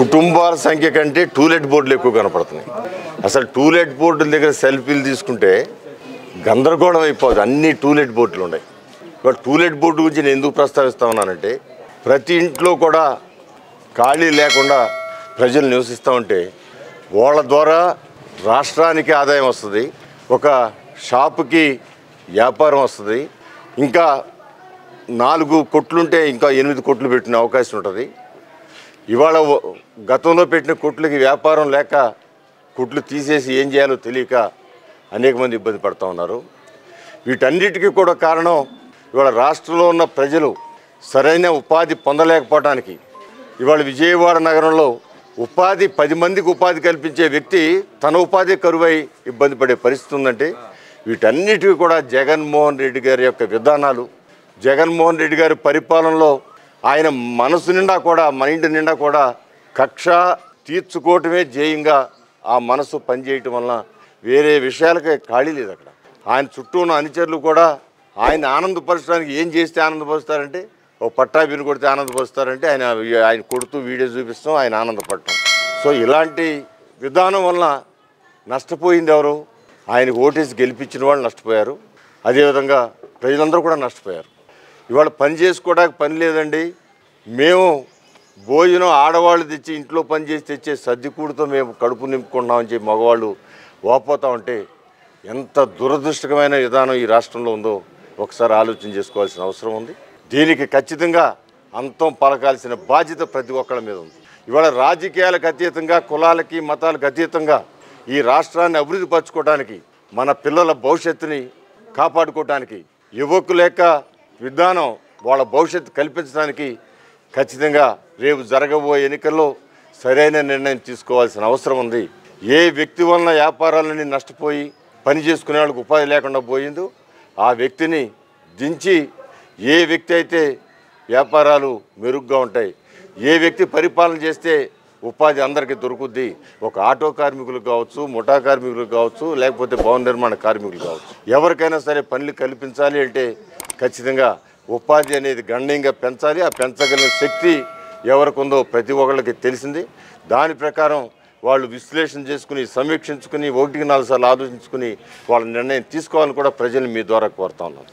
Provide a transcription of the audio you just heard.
కుటుంబాల సంఖ్య కంటే టూలెట్ బోర్డులు ఎక్కువ కనపడుతున్నాయి అసలు టూలెట్ బోర్డుల దగ్గర సెల్ఫీలు తీసుకుంటే గందరగోళం అయిపోదు అన్ని టూలెట్ బోర్డులు ఉన్నాయి ఇవాళ టూలెట్ బోర్డు గురించి నేను ఎందుకు ప్రస్తావిస్తా ఉన్నానంటే ప్రతి ఇంట్లో కూడా ఖాళీ లేకుండా ప్రజలు నివసిస్తూ ఉంటే వాళ్ళ ద్వారా రాష్ట్రానికి ఆదాయం వస్తుంది ఒక షాపుకి వ్యాపారం వస్తుంది ఇంకా నాలుగు కొట్లుంటే ఇంకా ఎనిమిది కొట్లు పెట్టిన అవకాశం ఉంటుంది ఇవాళ ఓ- గతంలో పెట్టిన కొట్లకి వ్యాపారం లేక కొట్లు తీసేసి ఏం చేయాలో తెలియక అనేక మంది ఇబ్బంది పడుతూ ఉన్నారు వీటన్నిటికీ కూడా కారణం ఇవాళ రాష్ట్రంలో ఉన్న ప్రజలు సరైన ఉపాధి పొందలేకపోవడానికి ఇవాళ విజయవాడ నగరంలో ఉపాధి పది మందికి ఉపాధి కల్పించే వ్యక్తి తన ఉపాధి కరువై ఇబ్బంది పడే పరిస్థితి ఉందంటే వీటన్నిటికీ కూడా జగన్మోహన్ రెడ్డి గారి యొక్క విధానాలు జగన్మోహన్ రెడ్డి గారి పరిపాలనలో ఆయన మనసు నిండా కూడా మైండ్ నిండా కూడా కక్ష తీర్చుకోవటమే ధ్యేయంగా ఆ మనసు పనిచేయటం వలన వేరే విషయాలకే ఖాళీ లేదు అక్కడ ఆయన చుట్టూ ఉన్న అనుచరులు కూడా ఆయన ఆనందపరచడానికి ఏం చేస్తే ఆనందపరుస్తారంటే ఓ పట్టా విని కొడితే ఆనందపరుస్తారంటే ఆయన ఆయన కొడుతూ వీడియో చూపిస్తాం ఆయన ఆనందపడటం సో ఇలాంటి విధానం వలన నష్టపోయింది ఎవరు ఆయనకు ఓటేసి గెలిపించిన వాళ్ళు నష్టపోయారు అదేవిధంగా ప్రజలందరూ కూడా నష్టపోయారు ఇవాళ పని చేసుకోవడానికి పని లేదండి మేము భోజనం ఆడవాళ్ళు తెచ్చి ఇంట్లో పని చేసి తెచ్చే సర్దికూడుతో మేము కడుపు నింపుకుంటున్నామని చెప్పి మగవాళ్ళు వాపోతా ఉంటే ఎంత దురదృష్టకరమైన విధానం ఈ రాష్ట్రంలో ఉందో ఒకసారి ఆలోచన చేసుకోవాల్సిన అవసరం ఉంది దీనికి ఖచ్చితంగా అంతం పలకాల్సిన బాధ్యత ప్రతి ఒక్కళ్ళ మీద ఉంది ఇవాళ రాజకీయాలకు అతీతంగా కులాలకి మతాలకు అతీతంగా ఈ రాష్ట్రాన్ని అభివృద్ధి పరచుకోవడానికి మన పిల్లల భవిష్యత్తుని కాపాడుకోవడానికి యువకుల యొక్క విధానం వాళ్ళ భవిష్యత్తు కల్పించడానికి ఖచ్చితంగా రేపు జరగబోయే ఎన్నికల్లో సరైన నిర్ణయం తీసుకోవాల్సిన అవసరం ఉంది ఏ వ్యక్తి వలన వ్యాపారాలన్నీ నష్టపోయి పని చేసుకునే వాళ్ళకి ఉపాధి లేకుండా పోయిందో ఆ వ్యక్తిని దించి ఏ వ్యక్తి అయితే వ్యాపారాలు మెరుగ్గా ఉంటాయి ఏ వ్యక్తి పరిపాలన చేస్తే ఉపాధి అందరికీ దొరుకుద్ది ఒక ఆటో కార్మికులకు కావచ్చు ముఠా కార్మికులకు కావచ్చు లేకపోతే భవన నిర్మాణ కార్మికులు కావచ్చు ఎవరికైనా సరే పనులు కల్పించాలి అంటే ఖచ్చితంగా ఉపాధి అనేది గణనీయంగా పెంచాలి ఆ పెంచగలిగిన శక్తి ఎవరికి ఉందో ప్రతి ఒక్కళ్ళకి తెలిసింది దాని ప్రకారం వాళ్ళు విశ్లేషణ చేసుకుని సమీక్షించుకుని ఒకటికి నాలుగు సార్లు ఆలోచించుకుని వాళ్ళ నిర్ణయం తీసుకోవాలని కూడా ప్రజలు మీ ద్వారా కోరుతా ఉన్నాను